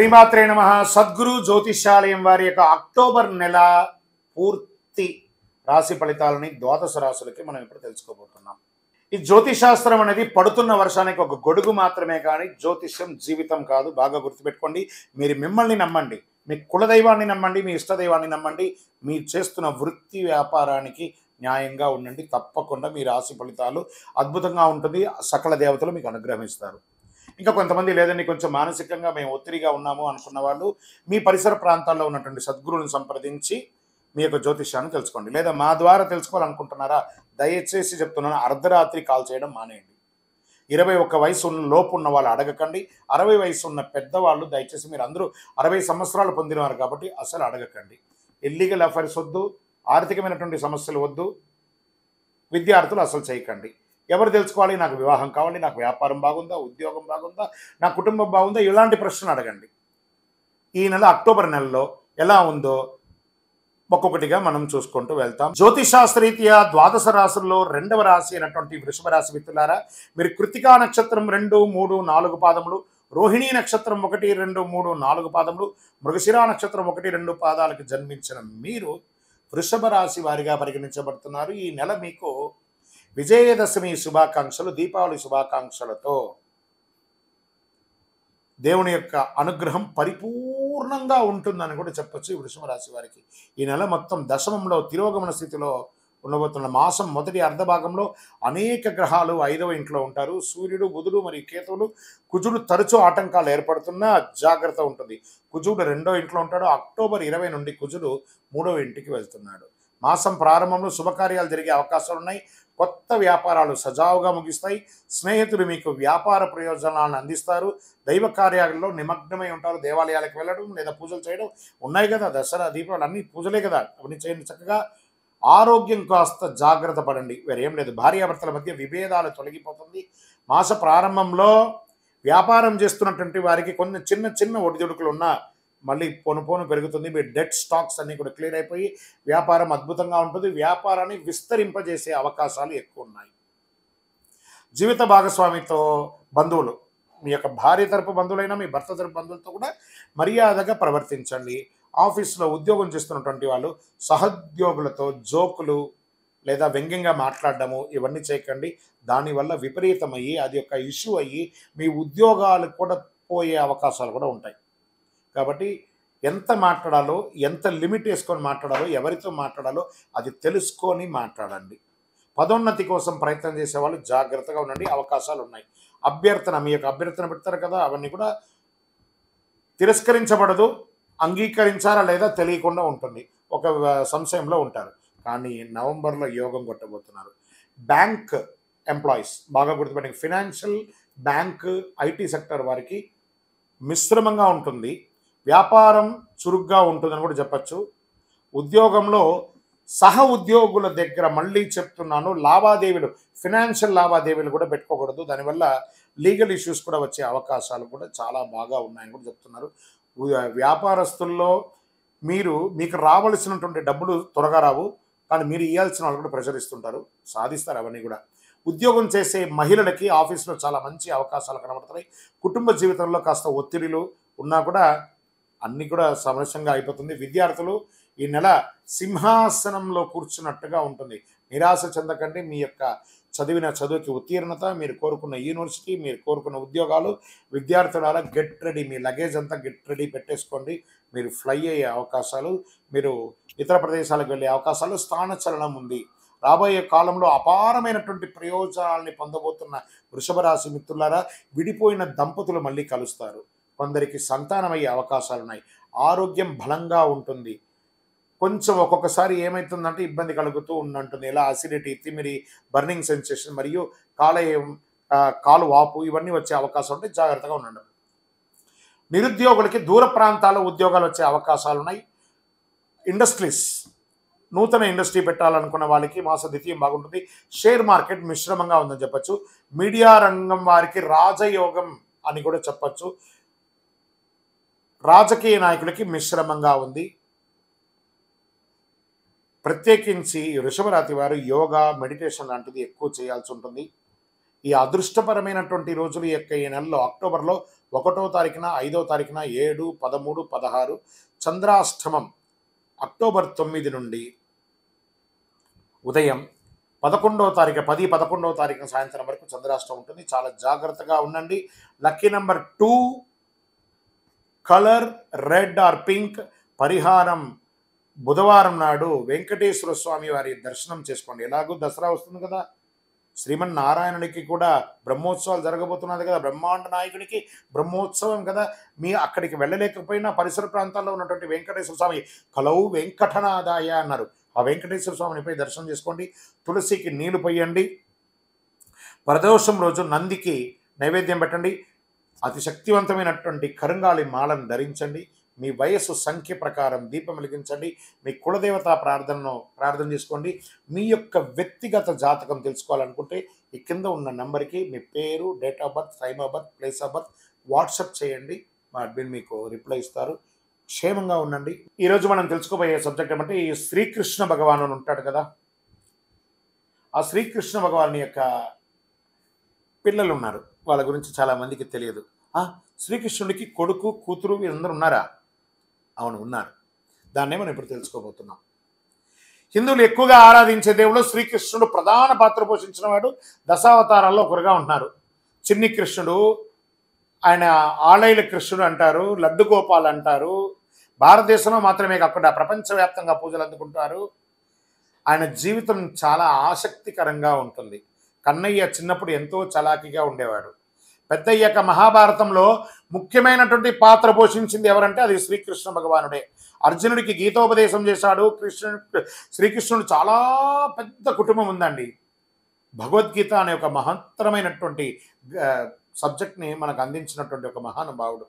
శ్రీమాత్రే నమ సద్గురు జ్యోతిష్యాలయం వారి యొక్క అక్టోబర్ నెల పూర్తి రాశి ఫలితాలని ద్వాదశ రాశులకి మనం ఇప్పుడు తెలుసుకోబోతున్నాం ఈ జ్యోతిషాస్త్రం అనేది పడుతున్న వర్షానికి ఒక గొడుగు మాత్రమే కానీ జ్యోతిష్యం జీవితం కాదు బాగా గుర్తుపెట్టుకోండి మీరు మిమ్మల్ని నమ్మండి మీ కులదైవాన్ని నమ్మండి మీ ఇష్టదైవాన్ని నమ్మండి మీరు చేస్తున్న వృత్తి వ్యాపారానికి న్యాయంగా ఉండండి తప్పకుండా మీ రాశి ఫలితాలు అద్భుతంగా ఉంటుంది సకల దేవతలు మీకు అనుగ్రహిస్తారు ఇంకా కొంతమంది లేదండి కొంచెం మానసికంగా మేము ఒత్తిడిగా ఉన్నాము అనుకున్న వాళ్ళు మీ పరిసర ప్రాంతాల్లో ఉన్నటువంటి సద్గురువుని సంప్రదించి మీ యొక్క జ్యోతిష్యాన్ని తెలుసుకోండి లేదా మా ద్వారా తెలుసుకోవాలనుకుంటున్నారా దయచేసి చెప్తున్నాను అర్ధరాత్రి కాల్ చేయడం మానేయండి ఇరవై ఒక్క వయసు ఉన్న లోపు ఉన్న వాళ్ళు అడగకండి అరవై వయసు ఉన్న పెద్దవాళ్ళు దయచేసి మీరు అందరూ అరవై సంవత్సరాలు పొందినవారు కాబట్టి అసలు అడగకండి ఇల్లీగల్ అఫైర్స్ వద్దు ఆర్థికమైనటువంటి సమస్యలు వద్దు విద్యార్థులు అసలు చేయకండి ఎవరు తెలుసుకోవాలి నాకు వివాహం కావాలి నాకు వ్యాపారం బాగుందా ఉద్యోగం బాగుందా నా కుటుంబం బాగుందా ఇలాంటి ప్రశ్నలు అడగండి ఈ నెల అక్టోబర్ నెలలో ఎలా ఉందో ఒక్కొక్కటిగా మనం చూసుకుంటూ వెళ్తాం జ్యోతిషాస్త్రరీత్యా ద్వాదశ రాశుల్లో రెండవ రాశి అయినటువంటి వృషభ రాశి మిత్రులారా మీరు కృతికా నక్షత్రం రెండు మూడు నాలుగు పాదములు రోహిణీ నక్షత్రం ఒకటి రెండు మూడు నాలుగు పాదములు మృగశిరా నక్షత్రం ఒకటి రెండు పాదాలకు జన్మించిన మీరు వృషభ రాశి వారిగా పరిగణించబడుతున్నారు ఈ నెల మీకు విజయదశమి శుభాకాంక్షలు దీపావళి శుభాకాంక్షలతో దేవుని యొక్క అనుగ్రహం పరిపూర్ణంగా ఉంటుందని కూడా చెప్పొచ్చు ఈ వృషభ రాశి వారికి ఈ నెల మొత్తం దశమంలో తిరోగమన స్థితిలో ఉండబోతున్న మాసం మొదటి అర్ధభాగంలో అనేక గ్రహాలు ఐదవ ఇంట్లో ఉంటారు సూర్యుడు బుధుడు మరియు కేతువులు కుజుడు తరచూ ఆటంకాలు ఏర్పడుతున్నా జాగ్రత్త ఉంటుంది కుజుడు రెండో ఇంట్లో ఉంటాడు అక్టోబర్ ఇరవై నుండి కుజుడు మూడవ ఇంటికి వెళ్తున్నాడు మాసం ప్రారంభంలో శుభకార్యాలు జరిగే అవకాశాలు ఉన్నాయి కొత్త వ్యాపారాలు సజావుగా ముగిస్తాయి స్నేహితులు మీకు వ్యాపార ప్రయోజనాలను అందిస్తారు దైవ కార్యాలలో నిమగ్నమై ఉంటారు దేవాలయాలకు వెళ్ళడం లేదా పూజలు చేయడం ఉన్నాయి కదా దసరా దీపావళి అన్ని పూజలే కదా అవన్నీ చేయండి చక్కగా ఆరోగ్యం కాస్త జాగ్రత్త పడండి వేరేం లేదు భార్యాభర్తల మధ్య విభేదాలు తొలగిపోతుంది మాస ప్రారంభంలో వ్యాపారం చేస్తున్నటువంటి వారికి కొన్ని చిన్న చిన్న ఒడిదుడుకులు ఉన్నా మళ్ళీ పోను పోను పెరుగుతుంది మీ డెట్ స్టాక్స్ అన్నీ కూడా క్లియర్ అయిపోయి వ్యాపారం అద్భుతంగా ఉంటుంది వ్యాపారాన్ని విస్తరింపజేసే అవకాశాలు ఎక్కువ ఉన్నాయి జీవిత భాగస్వామితో బంధువులు మీ యొక్క భార్య తరపు బంధువులైనా మీ భర్త తరపు బంధువులతో కూడా మర్యాదగా ప్రవర్తించండి ఆఫీస్లో ఉద్యోగం చేస్తున్నటువంటి వాళ్ళు సహోద్యోగులతో జోకులు లేదా వ్యంగ్యంగా మాట్లాడడము ఇవన్నీ చేయకండి దానివల్ల విపరీతమయ్యి అది ఒక ఇష్యూ అయ్యి మీ ఉద్యోగాలు కూడా పోయే అవకాశాలు కూడా ఉంటాయి కాబట్టి ఎంత మాట్లాడాలో ఎంత లిమిట్ వేసుకొని మాట్లాడాలో ఎవరితో మాట్లాడాలో అది తెలుసుకొని మాట్లాడండి పదోన్నతి కోసం ప్రయత్నం చేసేవాళ్ళు జాగ్రత్తగా ఉండండి అవకాశాలు ఉన్నాయి అభ్యర్థన మీ యొక్క అభ్యర్థన పెడతారు కదా అవన్నీ కూడా తిరస్కరించబడదు అంగీకరించారా లేదా తెలియకుండా ఉంటుంది ఒక ఆ, సంశయంలో ఉంటారు కానీ నవంబర్లో యోగం కొట్టబోతున్నారు బ్యాంక్ ఎంప్లాయీస్ బాగా గుర్తుపెట్టండి ఫినాన్షియల్ బ్యాంక్ ఐటీ సెక్టర్ వారికి మిశ్రమంగా ఉంటుంది వ్యాపారం చురుగ్గా ఉంటుందని కూడా చెప్పచ్చు ఉద్యోగంలో సహ ఉద్యోగుల దగ్గర మళ్ళీ చెప్తున్నాను లావాదేవీలు ఫినాన్షియల్ లావాదేవీలు కూడా పెట్టుకోకూడదు దానివల్ల లీగల్ ఇష్యూస్ కూడా వచ్చే అవకాశాలు కూడా చాలా బాగా ఉన్నాయని కూడా చెప్తున్నారు ఉ- వ్యాపారస్తుల్లో మీరు మీకు రావలసినటువంటి డబ్బులు త్వరగా రావు కానీ మీరు ఇవ్వాల్సిన వాళ్ళు కూడా ప్రెషర్ ఇస్తుంటారు సాధిస్తారు అవన్నీ కూడా ఉద్యోగం చేసే మహిళలకి ఆఫీస్లో చాలా మంచి అవకాశాలు కనబడుతున్నాయి కుటుంబ జీవితంలో కాస్త ఒత్తిడిలు ఉన్నా కూడా అన్నీ కూడా సమస్యంగా అయిపోతుంది విద్యార్థులు ఈ నెల సింహాసనంలో కూర్చున్నట్టుగా ఉంటుంది నిరాశ చెందకండి మీ యొక్క చదివిన చదువుకి ఉత్తీర్ణత మీరు కోరుకున్న యూనివర్సిటీ మీరు కోరుకున్న ఉద్యోగాలు విద్యార్థుల గెట్ రెడీ మీ లగేజ్ అంతా గెట్ రెడీ పెట్టేసుకోండి మీరు ఫ్లై అయ్యే అవకాశాలు మీరు ఇతర ప్రదేశాలకు వెళ్ళే అవకాశాలు స్థానచలనం ఉంది రాబోయే కాలంలో అపారమైనటువంటి ప్రయోజనాల్ని పొందబోతున్న వృషభ రాశి మిత్రులారా విడిపోయిన దంపతులు మళ్ళీ కలుస్తారు కొందరికి సంతానం అయ్యే అవకాశాలు ఉన్నాయి ఆరోగ్యం బలంగా ఉంటుంది కొంచెం ఒక్కొక్కసారి ఏమవుతుందంటే ఇబ్బంది కలుగుతూ ఉండంటుంది ఇలా అసిడిటీ తిమిరి బర్నింగ్ సెన్సేషన్ మరియు కాలేయం ఆ, కాలు వాపు ఇవన్నీ వచ్చే అవకాశం ఉంటే జాగ్రత్తగా ఉండండి నిరుద్యోగులకి దూర ప్రాంతాల్లో ఉద్యోగాలు వచ్చే అవకాశాలు ఉన్నాయి ఇండస్ట్రీస్ నూతన ఇండస్ట్రీ పెట్టాలనుకున్న వాళ్ళకి మాస ద్వితీయం బాగుంటుంది షేర్ మార్కెట్ మిశ్రమంగా ఉందని చెప్పొచ్చు మీడియా రంగం వారికి రాజయోగం అని కూడా చెప్పొచ్చు రాజకీయ నాయకులకి మిశ్రమంగా ఉంది ప్రత్యేకించి వృషభరాతి వారు యోగా మెడిటేషన్ లాంటిది ఎక్కువ చేయాల్సి ఉంటుంది ఈ అదృష్టపరమైనటువంటి రోజులు ఈ యొక్క ఈ నెలలో అక్టోబర్లో ఒకటో తారీఖున ఐదో తారీఖున ఏడు పదమూడు పదహారు చంద్రాష్టమం అక్టోబర్ తొమ్మిది నుండి ఉదయం పదకొండవ తారీఖు పది పదకొండవ తారీఖున సాయంత్రం వరకు చంద్రాష్టమం ఉంటుంది చాలా జాగ్రత్తగా ఉండండి lucky number two colour red or pink పరిహారం బుధవారం నాడు వెంకటేశ్వర స్వామి వారి దర్శనం చేసుకోండి ఎలాగో దసరా వస్తుంది కదా శ్రీమన్నారాయణుడికి కూడా బ్రహ్మోత్సవాలు జరగబోతున్నది కదా బ్రహ్మాండ నాయకుడికి బ్రహ్మోత్సవం కదా మీ అక్కడికి వెళ్ళలేకపోయినా పరిసర ప్రాంతాల్లో ఉన్నటువంటి వెంకటేశ్వర స్వామి కలవు వెంకటనాదాయ అన్నారు ఆ వెంకటేశ్వర స్వామిని పోయి దర్శనం చేసుకోండి తులసికి నీళ్లు పోయండి ప్రదోషం రోజు నందికి నైవేద్యం పెట్టండి అతి శక్తివంతమైనటువంటి కరుంగాళి మాలను ధరించండి మీ వయస్సు సంఖ్య ప్రకారం దీపం వెలిగించండి మీ కులదేవత ప్రార్థనను ప్రార్థన చేసుకోండి మీ యొక్క వ్యక్తిగత జాతకం తెలుసుకోవాలనుకుంటే ఈ కింద ఉన్న నంబర్కి మీ పేరు date of birth time of birth place of birth WhatsApp చేయండి మా అడ్మిన్ మీకు రిప్లై ఇస్తారు క్షేమంగా ఉండండి ఈరోజు మనం తెలుసుకోబోయే సబ్జెక్ట్ ఏమంటే ఈ శ్రీకృష్ణ భగవాను అని ఉంటాడు కదా ఆ శ్రీకృష్ణ భగవాన్ యొక్క పిల్లలు ఉన్నారు వాళ్ళ గురించి చాలా మందికి తెలియదు ఆ శ్రీకృష్ణుడికి కొడుకు కూతురు వీరందరూ ఉన్నారా అవును ఉన్నారు దాన్నే మనం ఇప్పుడు తెలుసుకోబోతున్నాం హిందువులు ఎక్కువగా ఆరాధించే దేవుడు శ్రీకృష్ణుడు ప్రధాన పాత్ర పోషించిన వాడు దశావతారాల్లో ఒకరుగా ఉన్నారు చిన్ని కృష్ణుడు ఆయన ఆలైల కృష్ణుడు అంటారు లడ్డు గోపాల్ అంటారు భారతదేశంలో మాత్రమే కాకుండా ప్రపంచవ్యాప్తంగా పూజలు అందుకుంటారు ఆయన జీవితం చాలా ఆసక్తికరంగా ఉంటుంది కన్నయ్య చిన్నప్పుడు ఎంతో చలాకీగా ఉండేవాడు పెద్దయ్యాక మహాభారతంలో ముఖ్యమైనటువంటి పాత్ర పోషించింది ఎవరంటే అది శ్రీకృష్ణ భగవానుడే అర్జునుడికి గీతోపదేశం చేశాడు కృష్ణుడు శ్రీకృష్ణుడు చాలా పెద్ద కుటుంబం ఉందండి భగవద్గీత అనే ఒక మహత్తరమైనటువంటి ఆ, సబ్జెక్ట్ని మనకు అందించినటువంటి ఒక మహానుభావుడు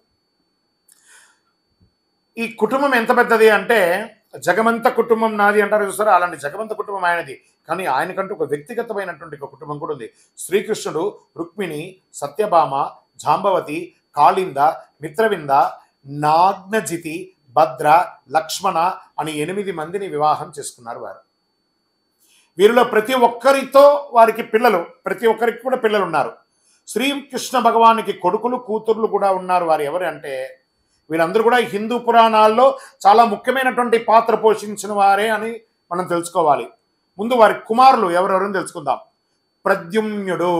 ఈ కుటుంబం ఎంత పెద్దది అంటే జగమంత కుటుంబం నాది అంటారు చూస్తారా అలాంటి జగమంత కుటుంబం ఆయనది కానీ ఆయనకంటూ ఒక వ్యక్తిగతమైనటువంటి ఒక కుటుంబం కూడా ఉంది శ్రీకృష్ణుడు రుక్మిణి సత్యభామ జాంబవతి కాళింద మిత్రవింద నాగ్నజితి భద్ర లక్ష్మణ అని ఎనిమిది మందిని వివాహం చేసుకున్నారు వారు వీరిలో ప్రతి ఒక్కరితో వారికి పిల్లలు ప్రతి ఒక్కరికి కూడా పిల్లలు ఉన్నారు శ్రీకృష్ణ భగవానికి కొడుకులు కూతుర్లు కూడా ఉన్నారు వారు ఎవరు అంటే వీళ్ళందరూ కూడా హిందూ పురాణాల్లో చాలా ముఖ్యమైనటువంటి పాత్ర పోషించిన వారే అని మనం తెలుసుకోవాలి ముందు వారి కుమారులు ఎవరెవరని తెలుసుకుందాం ప్రద్యుమ్నుడు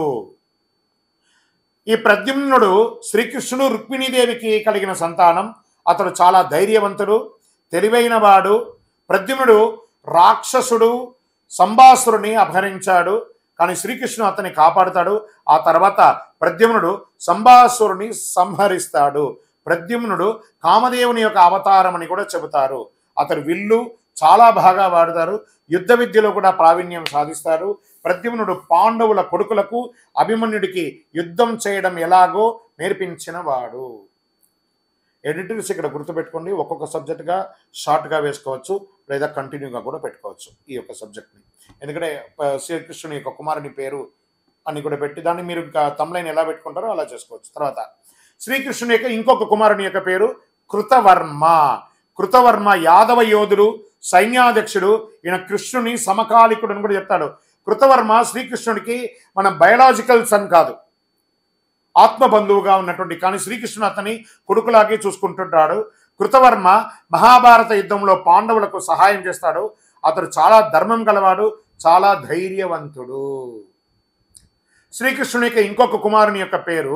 ఈ ప్రద్యుమ్నుడు శ్రీకృష్ణుడు రుక్మిణీదేవికి కలిగిన సంతానం అతడు చాలా ధైర్యవంతుడు తెలివైనవాడు ప్రద్యుమ్నుడు రాక్షసుడు సంబాసురుని అపహరించాడు కానీ శ్రీకృష్ణుడు అతన్ని కాపాడుతాడు ఆ తర్వాత ప్రద్యుమ్నుడు సంబాసురుని సంహరిస్తాడు ప్రద్యుమ్నుడు కామదేవుని యొక్క అవతారం అని కూడా చెబుతారు అతడు విల్లు చాలా బాగా వాడతారు యుద్ధ విద్యలో కూడా ప్రావీణ్యం సాధిస్తారు ప్రద్యుమ్నుడు పాండవుల కొడుకులకు అభిమన్యుడికి యుద్ధం చేయడం ఎలాగో నేర్పించిన వాడు ఎడిటర్స్ ఇక్కడ గుర్తుపెట్టుకోండి ఒక్కొక్క సబ్జెక్ట్గా షార్ట్గా వేసుకోవచ్చు లేదా కంటిన్యూగా కూడా పెట్టుకోవచ్చు ఈ యొక్క సబ్జెక్ట్ని ఎందుకంటే ఆ, శ్రీకృష్ణుని యొక్క కుమారుని పేరు అని కూడా పెట్టి దాన్ని మీరు ఇంకా తమ్లైన్ ఎలా పెట్టుకుంటారో అలా చేసుకోవచ్చు తర్వాత శ్రీకృష్ణుని యొక్క ఇంకొక కుమారుని యొక్క పేరు కృతవర్మ కృతవర్మ యాదవ యోధుడు సైన్యాధ్యక్షుడు ఈయన కృష్ణుని సమకాలికుడు అని కూడా చెప్తాడు కృతవర్మ శ్రీకృష్ణుడికి మన బయలాజికల్ సన్ కాదు ఆత్మ బంధువుగా ఉన్నటువంటి కానీ శ్రీకృష్ణుడు అతని కొడుకులాగే చూసుకుంటుంటాడు కృతవర్మ మహాభారత యుద్ధంలో పాండవులకు సహాయం చేస్తాడు అతడు చాలా ధర్మం గలవాడు చాలా ధైర్యవంతుడు శ్రీకృష్ణుని యొక్క ఇంకొక కుమారుని యొక్క పేరు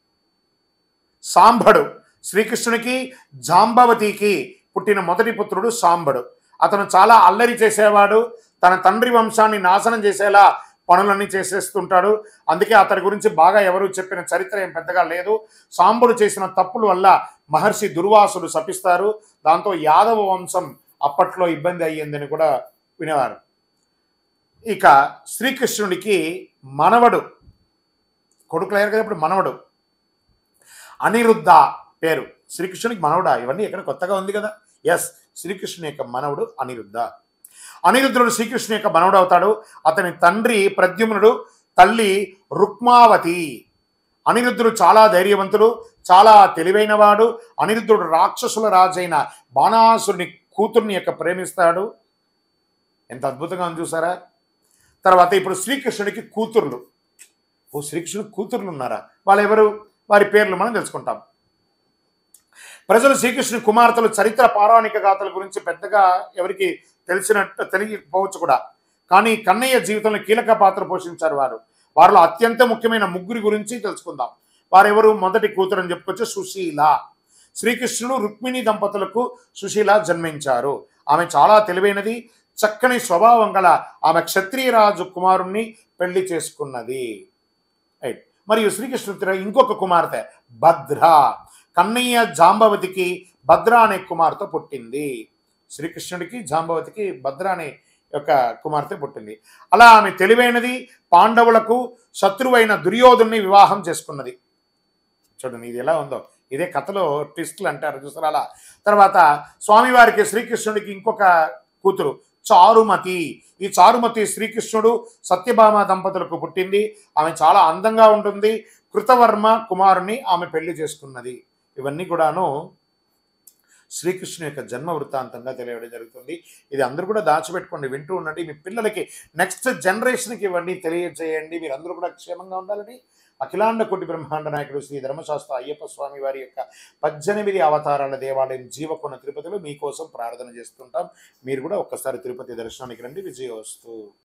సాంబడు శ్రీకృష్ణునికి జాంబవతికి పుట్టిన మొదటి పుత్రుడు సాంబడు అతను చాలా అల్లరి చేసేవాడు తన తండ్రి వంశాన్ని నాశనం చేసేలా పనులన్నీ చేసేస్తుంటాడు అందుకే అతని గురించి బాగా ఎవరు చెప్పిన చరిత్ర ఏం పెద్దగా లేదు సాంబుడు చేసిన తప్పుల వల్ల మహర్షి దుర్వాసుడు శపిస్తారు దాంతో యాదవ వంశం అప్పట్లో ఇబ్బంది అయ్యిందని కూడా వినేవారు ఇక శ్రీకృష్ణుడికి మనవడు కొడుకులు అయ్యారు కదా ఇప్పుడు మనవడు అనిరుద్ధ పేరు శ్రీకృష్ణునికి మనవడా ఇవన్నీ ఎక్కడ కొత్తగా ఉంది కదా ఎస్ శ్రీకృష్ణుని యొక్క మనవడు అనిరుద్ధ అనిరుద్ధుడు శ్రీకృష్ణుని యొక్క మనవడు అవుతాడు అతని తండ్రి ప్రద్యుమ్నుడు తల్లి రుక్మావతి అనిరుద్ధుడు చాలా ధైర్యవంతుడు చాలా తెలివైనవాడు అనిరుద్ధుడు రాక్షసుల రాజైన బాణాసురుని కూతుర్ని యొక్క ప్రేమిస్తాడు ఎంత అద్భుతంగా ఉంది చూసారా తర్వాత ఇప్పుడు శ్రీకృష్ణుడికి కూతుర్లు ఓ శ్రీకృష్ణుడు కూతుర్లు ఉన్నారా వాళ్ళు ఎవరు వారి పేర్లు మనం తెలుసుకుంటాం ప్రజలు శ్రీకృష్ణుని కుమార్తెలు చరిత్ర పౌరాణిక గాథల గురించి పెద్దగా ఎవరికి తెలిసినట్టు తెలియకపోవచ్చు కూడా కానీ కన్నయ్య జీవితంలో కీలక పాత్ర పోషించారు వారు వారిలో అత్యంత ముఖ్యమైన ముగ్గురి గురించి తెలుసుకుందాం వారెవరు మొదటి కూతురు అని చెప్పుకోవచ్చు సుశీల శ్రీకృష్ణుడు రుక్మిణి దంపతులకు సుశీల జన్మించారు ఆమె చాలా తెలివైనది చక్కని స్వభావం గల ఆమె క్షత్రియరాజు కుమారుణ్ణి పెళ్లి చేసుకున్నది రైట్ మరియు శ్రీకృష్ణుడి ఇంకొక కుమార్తె భద్ర కన్నయ్య జాంబవతికి భద్ర అనే కుమార్తె పుట్టింది శ్రీకృష్ణుడికి జాంబవతికి భద్ర అనే యొక్క కుమార్తె పుట్టింది అలా ఆమె తెలివైనది పాండవులకు శత్రువైన దుర్యోధుని వివాహం చేసుకున్నది చూడండి ఇది ఎలా ఉందో ఇదే కథలో ట్విస్ట్లు అంటారు చూసారా అలా తర్వాత స్వామివారికి శ్రీకృష్ణుడికి ఇంకొక కూతురు చారుమతి ఈ చారుమతి శ్రీకృష్ణుడు సత్యభామ దంపతులకు పుట్టింది ఆమె చాలా అందంగా ఉంటుంది కృతవర్మ కుమారుని ఆమె పెళ్లి చేసుకున్నది ఇవన్నీ కూడాను శ్రీకృష్ణు యొక్క జన్మ వృత్తాంతంగా తెలియడం జరుగుతుంది ఇది అందరూ కూడా దాచిపెట్టుకోండి వింటూ ఉండండి మీ పిల్లలకి నెక్స్ట్ జనరేషన్కి ఇవన్నీ తెలియజేయండి మీరు అందరూ కూడా క్షేమంగా ఉండాలని అఖిలాండ కోటి బ్రహ్మాండ నాయకుడు శ్రీ ధర్మశాస్త్ర అయ్యప్ప స్వామి వారి యొక్క పద్దెనిమిది అవతారాల దేవాలయం జీవకొన తిరుపతిలో మీకోసం ప్రార్థన చేస్తుంటాం మీరు కూడా ఒక్కసారి తిరుపతి దర్శనానికి రండి విజయోస్తు